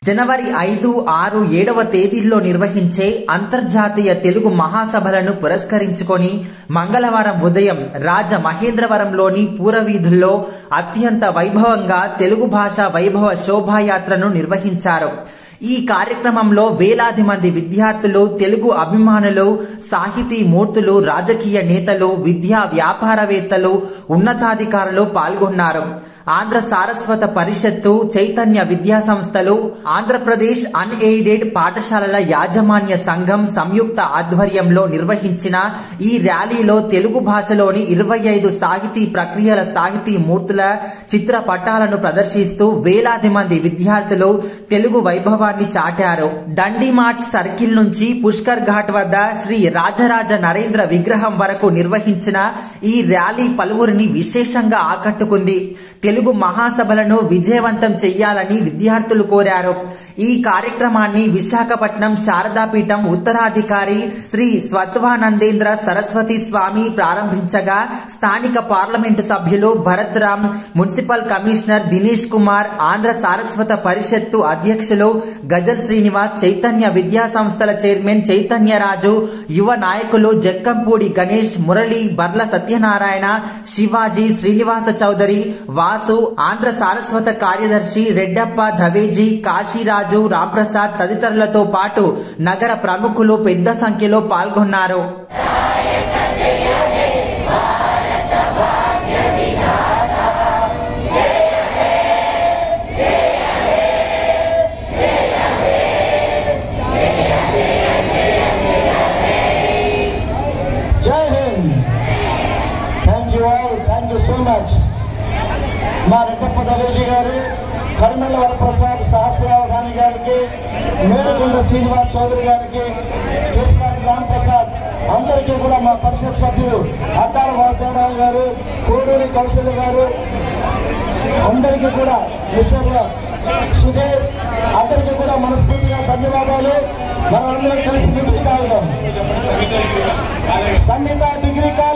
జనవరి ఐదు ఆరు ఏడవ తేదీల్లో నిర్వహించే అంతర్జాతీయ తెలుగు మహాసభలను పురస్కరించుకొని మంగళవారం ఉదయం రాజ మహేంద్రవరంలోని పూరవీధుల్లో అత్యంత వైభవంగా తెలుగు భాష వైభవ శోభాయాత్రను నిర్వహించారు ఈ కార్యక్రమంలో వేలాది మంది విద్యార్థులు తెలుగు అభిమానులు సాహితీ మూర్తులు రాజకీయ నేతలు విద్యా వ్యాపారవేత్తలు ఉన్నతాధికారులు పాల్గొన్నారు ఆంధ్ర సారస్వత పరిషత్తు చైతన్య విద్యా సంస్థలు ఆంధ్రప్రదేశ్ అన్ఎయిడెడ్ పాఠశాలల యాజమాన్య సంఘం సంయుక్త ఆధ్వర్యంలో నిర్వహించిన ఈ ర్యాలీలో తెలుగు భాషలోని ఇరవై ఐదు సాహితీ ప్రక్రియల సాహితీ మూర్తుల చిత్ర పటాలను ప్రదర్శిస్తూ వేలాది మంది విద్యార్థులు తెలుగు వైభవాన్ని చాటారు దండిమార్ట్ సర్కిల్ నుంచి పుష్కర్ ఘాట్ వద్ద శ్రీ రాజరాజ నరేంద్ర విగ్రహం వరకు నిర్వహించిన ఈ ర్యాలీ పలువురిని విశేషంగా ఆకట్టుకుంది తెలుగు మహాసభలను విజయవంతం చెయ్యాలని విద్యార్థులు కోరారు ఈ కార్యక్రమాన్ని విశాఖపట్నం శారదాపీఠం ఉత్తరాధికారి శ్రీ స్వత్వానందేంద్ర సరస్వతి స్వామి ప్రారంభించగా స్థానిక పార్లమెంటు సభ్యులు భరత్ రామ్ మున్సిపల్ కమిషనర్ దినేష్ కుమార్ ఆంధ్ర సారస్వత పరిషత్తు అధ్యక్షులు గజల్ శ్రీనివాస్ చైతన్య విద్యా సంస్థల చైర్మన్ చైతన్యరాజు యువ నాయకులు జక్కంపూడి గణేష్ మురళి బర్ల సత్యనారాయణ శివాజీ శ్రీనివాస చౌదరి వాసు ఆంధ్ర సారస్వత కార్యదర్శి రెడ్డప్ప ధవేజీ కాశీరాజు రాంప్రసాద్ తదితరులతో పాటు నగర ప్రముఖులు పెద్ద సంఖ్యలో పాల్గొన్నారు Jai Hind thank you all thank you so much మా రెడ్డప్ప దవేజీ గారు కరిమల్ల వరప్రసాద్ సహస్రావధాని గారికి మేడగుండ శ్రీనివాస్ చౌదరి గారికి కేసీఆర్ రాంప్రసాద్ అందరికీ కూడా మా పరిషత్ సభ్యులు అద్దాల వాసుదేవరావు గారు కోడూరి కౌశల్య గారు అందరికీ కూడా మిస్టర్ సుధీర్ అందరికీ కూడా మనస్ఫూర్తిగా ధన్యవాదాలు మనం అందరం కలిసి డిగ్రీ కాగలం సంగీత డిగ్రీ కాలేజ్